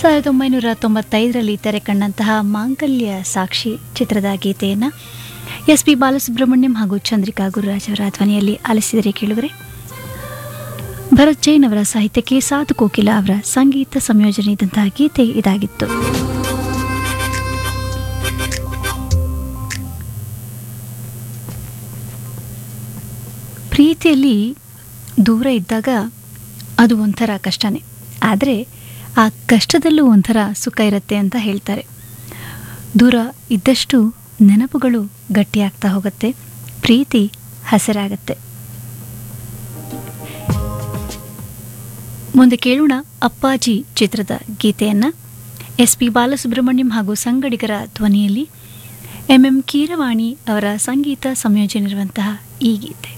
ಸಾವಿರದ ಒಂಬೈನೂರ ತೊಂಬತ್ತೈದರಲ್ಲಿ ತೆರೆ ಕಂಡಂತಹ ಮಾಂಗಲ್ಯ ಸಾಕ್ಷಿ ಚಿತ್ರದ ಗೀತೆಯನ್ನು ಎಸ್ ಪಿ ಬಾಲಸುಬ್ರಹ್ಮಣ್ಯಂ ಹಾಗೂ ಚಂದ್ರಿಕಾ ಗುರುರಾಜ್ ಅವರ ಧ್ವನಿಯಲ್ಲಿ ಆಲಿಸಿದರೆ ಕೇಳುವರೆ ಭರತ್ ಜೈನ್ ಅವರ ಸಾಹಿತ್ಯಕ್ಕೆ ಸಾಧು ಕೋಕಿಲ ಅವರ ಸಂಗೀತ ಸಂಯೋಜನೆ ಇದ್ದಂತಹ ಗೀತೆ ಇದಾಗಿತ್ತು ಪ್ರೀತಿಯಲ್ಲಿ ದೂರ ಇದ್ದಾಗ ಅದು ಒಂಥರ ಕಷ್ಟನೇ ಆದರೆ ಆ ಕಷ್ಟದಲ್ಲೂ ಒಂಥರ ಸುಖ ಇರುತ್ತೆ ಅಂತ ಹೇಳ್ತಾರೆ ದೂರ ಇದ್ದಷ್ಟು ನೆನಪುಗಳು ಗಟ್ಟಿಯಾಗ್ತಾ ಹೋಗುತ್ತೆ ಪ್ರೀತಿ ಹಸಿರಾಗತ್ತೆ ಮುಂದೆ ಕೇಳೋಣ ಅಪ್ಪಾಜಿ ಚಿತ್ರದ ಗೀತೆಯನ್ನು ಎಸ್ ಪಿ ಬಾಲಸುಬ್ರಹ್ಮಣ್ಯಂ ಹಾಗೂ ಸಂಗಡಿಗರ ಧ್ವನಿಯಲ್ಲಿ ಎಂ ಎಂ ಕೀರವಾಣಿ ಅವರ ಸಂಗೀತ ಸಂಯೋಜನೆ ಇರುವಂತಹ ಈ ಗೀತೆ